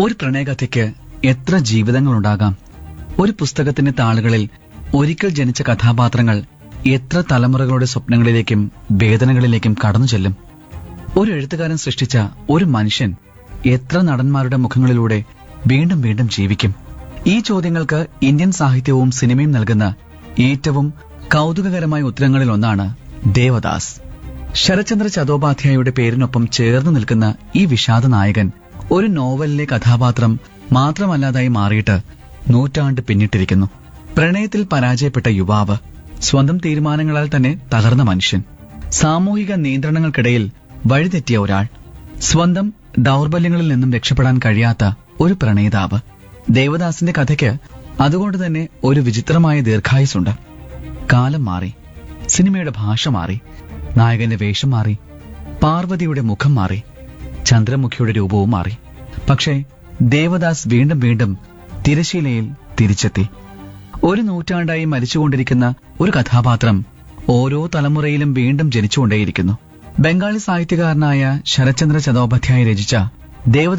ഒരു പ്രണയകഥയ്ക്ക് എത്ര ജീവിതങ്ങളുണ്ടാകാം ഒരു പുസ്തകത്തിന്റെ താളുകളിൽ ഒരിക്കൽ ജനിച്ച കഥാപാത്രങ്ങൾ എത്ര തലമുറകളുടെ സ്വപ്നങ്ങളിലേക്കും വേദനകളിലേക്കും കടന്നു ചെല്ലും ഒരു എഴുത്തുകാരൻ സൃഷ്ടിച്ച ഒരു മനുഷ്യൻ എത്ര നടന്മാരുടെ മുഖങ്ങളിലൂടെ വീണ്ടും വീണ്ടും ജീവിക്കും ഈ ചോദ്യങ്ങൾക്ക് ഇന്ത്യൻ സാഹിത്യവും സിനിമയും നൽകുന്ന ഏറ്റവും കൗതുകകരമായ ഉത്തരങ്ങളിൽ ഒന്നാണ് ദേവദാസ് ശരചന്ദ്ര ചതോപാധ്യായയുടെ പേരിനൊപ്പം ചേർന്ന് നിൽക്കുന്ന ഈ വിഷാദ നായകൻ ഒരു നോവലിലെ കഥാപാത്രം മാത്രമല്ലാതായി മാറിയിട്ട് നൂറ്റാണ്ട് പിന്നിട്ടിരിക്കുന്നു പ്രണയത്തിൽ പരാജയപ്പെട്ട യുവാവ് സ്വന്തം തീരുമാനങ്ങളാൽ തന്നെ തകർന്ന മനുഷ്യൻ സാമൂഹിക നിയന്ത്രണങ്ങൾക്കിടയിൽ വഴിതെറ്റിയ ഒരാൾ സ്വന്തം ദൗർബല്യങ്ങളിൽ നിന്നും രക്ഷപ്പെടാൻ കഴിയാത്ത ഒരു പ്രണയിതാവ് ദേവദാസിന്റെ കഥയ്ക്ക് അതുകൊണ്ട് തന്നെ ഒരു വിചിത്രമായ ദീർഘായുസുണ്ട് കാലം മാറി സിനിമയുടെ ഭാഷ മാറി നായകന്റെ വേഷം മാറി പാർവതിയുടെ മുഖം മാറി ചന്ദ്രമുഖിയുടെ രൂപവും മാറി പക്ഷേ ദേവദാസ് വീണ്ടും വീണ്ടും തിരശീലയിൽ തിരിച്ചെത്തി ഒരു നൂറ്റാണ്ടായി മരിച്ചുകൊണ്ടിരിക്കുന്ന ഒരു കഥാപാത്രം ഓരോ തലമുറയിലും വീണ്ടും ജനിച്ചുകൊണ്ടേയിരിക്കുന്നു ബംഗാളി സാഹിത്യകാരനായ ശരത്ചന്ദ്ര ചതോപാധ്യായ രചിച്ച ദേവദാസ്